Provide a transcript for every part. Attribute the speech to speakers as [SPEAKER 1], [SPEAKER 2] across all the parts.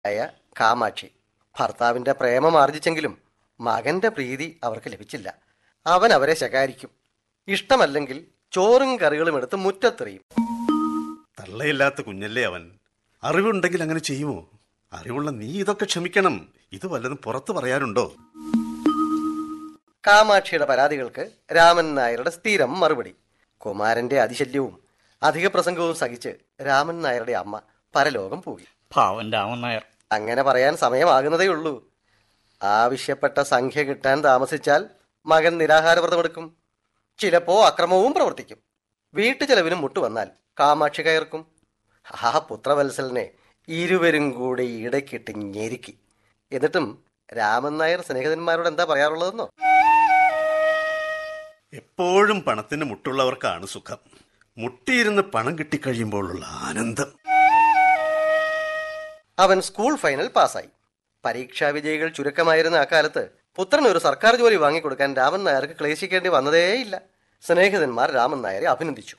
[SPEAKER 1] ആയ കാമാക്ഷി ഭർത്താവിന്റെ പ്രേമം ആർജിച്ചെങ്കിലും മകന്റെ പ്രീതി അവർക്ക് ലഭിച്ചില്ല അവൻ അവരെ ശകാരിക്കും ഇഷ്ടമല്ലെങ്കിൽ ചോറും കറികളും എടുത്ത് മുറ്റത്തെറിയും
[SPEAKER 2] തള്ളയില്ലാത്ത കുഞ്ഞല്ലേ അവൻ അറിവുണ്ടെങ്കിൽ അങ്ങനെ ചെയ്യുമോ അറിവുള്ള നീ ഇതൊക്കെ ക്ഷമിക്കണം ഇത് വല്ലതും പുറത്തു പറയാനുണ്ടോ
[SPEAKER 1] കാമാക്ഷിയുടെ പരാതികൾക്ക് രാമൻ നായരുടെ സ്ഥിരം മറുപടി കുമാരന്റെ അതിശല്യവും അധിക പ്രസംഗവും സഹിച്ച് രാമൻ നായരുടെ അമ്മ പരലോകം പോയി
[SPEAKER 3] പാവൻ രാമൻ നായർ
[SPEAKER 1] അങ്ങനെ പറയാൻ സമയമാകുന്നതേയുള്ളൂ ആവശ്യപ്പെട്ട സംഖ്യ കിട്ടാൻ താമസിച്ചാൽ മകൻ നിരാഹാരവ്രതമെടുക്കും ചിലപ്പോ അക്രമവും പ്രവർത്തിക്കും വീട്ടു ചെലവിനും മുട്ടുവന്നാൽ കാമാക്ഷി കയർക്കും ആ പുത്രവത്സലിനെ ഇരുവരും കൂടി ഇടയ്ക്കിട്ട് ഞെരുക്കി എന്നിട്ടും രാമൻ നായർ സ്നേഹിതന്മാരോട് എന്താ പറയാറുള്ളതെന്നോ
[SPEAKER 2] എപ്പോഴും പണത്തിന് മുട്ടുള്ളവർക്കാണ് സുഖം മുട്ടിയിരുന്ന് പണം കിട്ടിക്കഴിയുമ്പോഴുള്ള ആനന്ദം
[SPEAKER 1] അവൻ സ്കൂൾ ഫൈനൽ പാസ്സായി പരീക്ഷാ വിജയികൾ ചുരുക്കമായിരുന്ന അക്കാലത്ത് പുത്രന് ഒരു സർക്കാർ ജോലി വാങ്ങിക്കൊടുക്കാൻ രാമൻ നായർക്ക് ക്ലേശിക്കേണ്ടി വന്നതേയില്ല സ്നേഹിതന്മാർ രാമൻ നായരെ അഭിനന്ദിച്ചു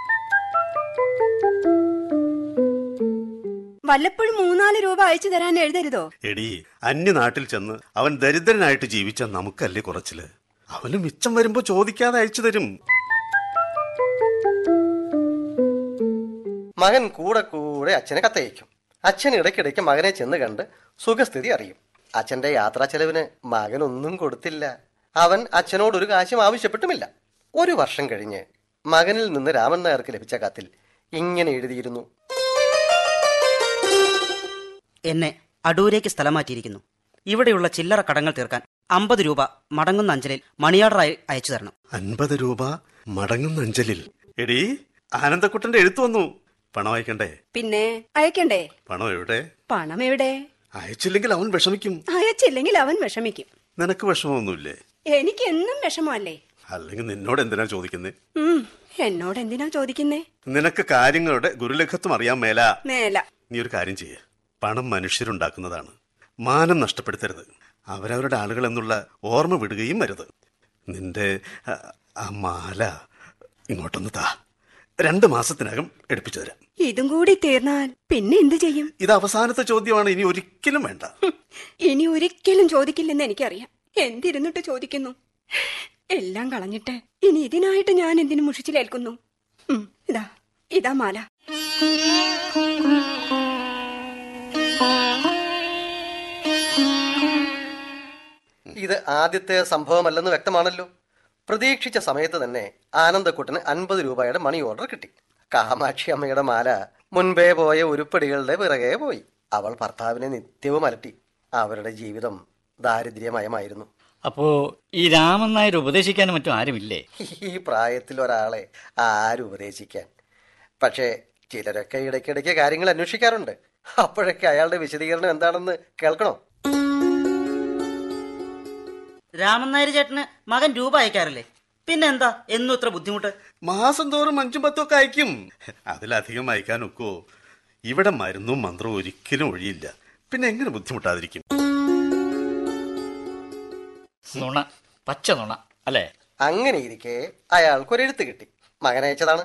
[SPEAKER 4] വല്ലപ്പോഴും മൂന്നാല് രൂപ അയച്ചു തരാൻ എഴുതരുതോ
[SPEAKER 2] എടി അന്യനാട്ടിൽ ചെന്ന് അവൻ ദരിദ്രനായിട്ട് ജീവിച്ച നമുക്കല്ലേ കുറച്ചില് അവന് മിച്ചം വരുമ്പോ ചോദിക്കാതെ അയച്ചു തരും
[SPEAKER 1] മകൻ കൂടെ കൂടെ അച്ഛനെ കത്തയക്കും അച്ഛൻ ഇടയ്ക്കിടയ്ക്ക് മകനെ ചെന്ന് കണ്ട് സുഖസ്ഥിതി അറിയും അച്ഛന്റെ യാത്രാ ചെലവിന് മകനൊന്നും കൊടുത്തില്ല അവൻ അച്ഛനോട് ഒരു കാശും ആവശ്യപ്പെട്ടുമില്ല ഒരു വർഷം കഴിഞ്ഞ് മകനിൽ നിന്ന് രാമൻ നായർക്ക് ലഭിച്ച കത്തിൽ ഇങ്ങനെ എഴുതിയിരുന്നു
[SPEAKER 5] എന്നെ അടൂരേക്ക് സ്ഥലം മാറ്റിയിരിക്കുന്നു ഇവിടെയുള്ള ചില്ലറ കടങ്ങൾ തീർക്കാൻ അമ്പത് രൂപ മടങ്ങുന്ന അഞ്ചലിൽ മണിയാർഡറായി അയച്ചു തരണം
[SPEAKER 2] അൻപത് രൂപ മടങ്ങുന്ന അഞ്ചലിൽ എടി ആനന്ദക്കുട്ടന്റെ എഴുത്തു വന്നു പണം അയക്കണ്ടേ
[SPEAKER 4] പിന്നെ അയക്കണ്ടേ
[SPEAKER 2] പണം എവിടെ
[SPEAKER 4] പണം എവിടെ
[SPEAKER 2] അയച്ചില്ലെങ്കിൽ അവൻ വിഷമിക്കും
[SPEAKER 4] അയച്ചില്ലെങ്കിൽ അവൻ വിഷമിക്കും
[SPEAKER 2] നിനക്ക് വിഷമമൊന്നുമില്ലേ
[SPEAKER 4] എനിക്ക് എന്നും വിഷമല്ലേ
[SPEAKER 2] അല്ലെങ്കിൽ നിന്നോട് എന്തിനാ ചോദിക്കുന്നേ
[SPEAKER 4] ഉം എന്നോട് എന്തിനാ ചോദിക്കുന്നേ
[SPEAKER 2] നിനക്ക് കാര്യങ്ങളുടെ ഗുരുലഘത്വം അറിയാൻ മേല
[SPEAKER 4] മേല
[SPEAKER 2] നീ ഒരു കാര്യം ചെയ്യ പണം മനുഷ്യരുണ്ടാക്കുന്നതാണ് മാനം നഷ്ടപ്പെടുത്തരുത് അവരവരുടെ ആളുകൾ എന്നുള്ള ഓർമ്മ വിടുകയും വരുത് നിന്റെ ആ, ആ മാല ഇങ്ങോട്ടൊന്ന് താ രണ്ട് മാസത്തിനകം എടുപ്പിച്ചു തരാം
[SPEAKER 4] ഇതും കൂടി തീർന്നാൽ പിന്നെ എന്ത് ചെയ്യും
[SPEAKER 2] ഇത് അവസാനത്തെ ചോദ്യമാണ് ഇനി ഒരിക്കലും വേണ്ട
[SPEAKER 4] ഹും, ഇനി ഒരിക്കലും ചോദിക്കില്ലെന്ന് എനിക്കറിയാം എന്തിരുന്നിട്ട് ചോദിക്കുന്നു എല്ലാം കളഞ്ഞിട്ട് ഇനി ഇതിനായിട്ട് ഞാൻ എന്തിനു മുഷിച്ചിലേൽക്കുന്നു ഉം, ഇതാ ഇതാ മാല
[SPEAKER 1] ഇത് ആദ്യത്തെ സംഭവമല്ലെന്ന് വ്യക്തമാണല്ലോ പ്രതീക്ഷിച്ച സമയത്ത് തന്നെ ആനന്ദക്കുട്ടന് അൻപത് രൂപയുടെ മണി ഓർഡർ കിട്ടി കാമാക്ഷി അമ്മയുടെ മാല മുൻപേ പോയ ഉരുപ്പടികളുടെ പിറകെ പോയി അവൾ ഭർത്താവിനെ നിത്യവും അലട്ടി അവരുടെ ജീവിതം ദാരിദ്ര്യമയമായിരുന്നു
[SPEAKER 3] അപ്പോ ഈ രാമൻ നായർ ഉപദേശിക്കാനും മറ്റും ആരുമില്ലേ
[SPEAKER 1] ഈ പ്രായത്തിൽ ഒരാളെ ആരും ഉപദേശിക്കാൻ പക്ഷേ ചിലരൊക്കെ ഇടയ്ക്കിടയ്ക്ക് കാര്യങ്ങൾ അന്വേഷിക്കാറുണ്ട് അപ്പോഴൊക്കെ അയാളുടെ വിശദീകരണം എന്താണെന്ന് കേൾക്കണോ
[SPEAKER 5] രാമൻ നായർ ചേട്ടന് മകൻ രൂപ അയക്കാറില്ലേ പിന്നെ എന്താ എന്നും ഇത്ര ബുദ്ധിമുട്ട്
[SPEAKER 2] മാസം തോറും അഞ്ചും പത്തും ഒക്കെ അയക്കും അതിലധികം അയക്കാൻ ഒക്കുവോ ഇവിടെ മരുന്നും മന്ത്രവും ഒരിക്കലും ഒഴിയില്ല പിന്നെ എങ്ങനെ ബുദ്ധിമുട്ടാതിരിക്കും
[SPEAKER 3] നുണ പച്ച നുണ അല്ലേ
[SPEAKER 1] അങ്ങനെ ഇരിക്കെ അയാൾക്കൊരു എഴുത്ത് കിട്ടി മകൻ അയച്ചതാണ്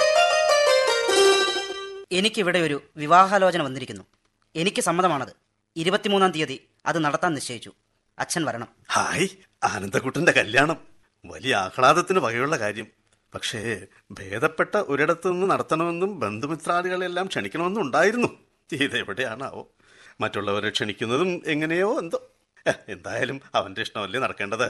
[SPEAKER 5] എനിക്കിവിടെ ഒരു വിവാഹാലോചന വന്നിരിക്കുന്നു എനിക്ക് സമ്മതമാണത് ഇരുപത്തിമൂന്നാം തീയതി അത് നടത്താൻ നിശ്ചയിച്ചു അച്ഛൻ വരണം
[SPEAKER 2] ഹായ് ആനന്ദക്കുട്ടന്റെ കല്യാണം വലിയ ആഹ്ലാദത്തിന് വകയുള്ള കാര്യം പക്ഷേ ഭേദപ്പെട്ട ഒരിടത്തു നിന്ന് നടത്തണമെന്നും ബന്ധുമിത്രാദികളെല്ലാം ക്ഷണിക്കണമെന്നും ഉണ്ടായിരുന്നു ഇതെവിടെയാണാവോ മറ്റുള്ളവരെ ക്ഷണിക്കുന്നതും എങ്ങനെയോ എന്തോ ഏ, എന്തായാലും അവന്റെ ഇഷ്ടമല്ലേ നടക്കേണ്ടത്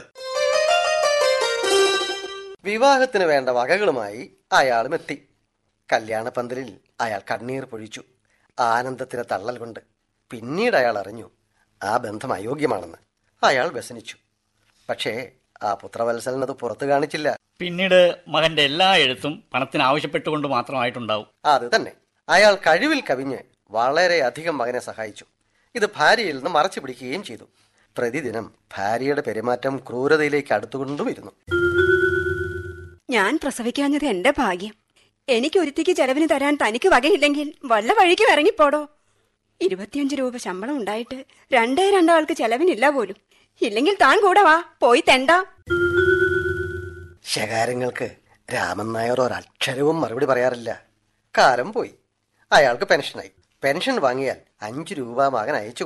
[SPEAKER 1] വിവാഹത്തിന് വേണ്ട വകകളുമായി അയാളും എത്തി കല്യാണപ്പന്തലിൽ അയാൾ കണ്ണീർ പൊഴിച്ചു ആനന്ദത്തിന് തള്ളൽ കൊണ്ട് പിന്നീട് അയാൾ അറിഞ്ഞു ആ ബന്ധം അയോഗ്യമാണെന്ന് അയാൾ വ്യസനിച്ചു പക്ഷേ ആ പുത്രവത്സലൻ അത് പുറത്തു കാണിച്ചില്ല
[SPEAKER 3] പിന്നീട് മകന്റെ എല്ലാ എഴുത്തും പണത്തിന് ആവശ്യപ്പെട്ടുകൊണ്ട് മാത്രമായിട്ടുണ്ടാവും
[SPEAKER 1] അത് തന്നെ അയാൾ കഴിവിൽ കവിഞ്ഞ് വളരെയധികം മകനെ സഹായിച്ചു ഇത് ഭാര്യയിൽ നിന്ന് മറച്ചു പിടിക്കുകയും ചെയ്തു പ്രതിദിനം ഭാര്യയുടെ പെരുമാറ്റം ക്രൂരതയിലേക്ക് അടുത്തുകൊണ്ടുമിരുന്നു
[SPEAKER 4] ഞാൻ പ്രസവിക്കാഞ്ഞത് എന്റെ ഭാഗ്യം എനിക്ക് ഒരുത്തിക്ക് ചെലവിന് തരാൻ തനിക്ക് വകയില്ലെങ്കിൽ വല്ല വഴിക്കും ഇറങ്ങിപ്പോടോ ഇരുപത്തിയഞ്ച് രൂപ ശമ്പളം ഉണ്ടായിട്ട് രണ്ടേ രണ്ടാൾക്ക് ചെലവിനില്ല പോലും ഇല്ലെങ്കിൽ താൻ കൂടെ വാ പോയി തെണ്ട
[SPEAKER 1] ശകാരങ്ങൾക്ക് രാമൻ നായർ ഒരക്ഷരവും മറുപടി പറയാറില്ല കാലം പോയി അയാൾക്ക് പെൻഷനായി പെൻഷൻ വാങ്ങിയാൽ അഞ്ചു രൂപ മകൻ അയച്ചു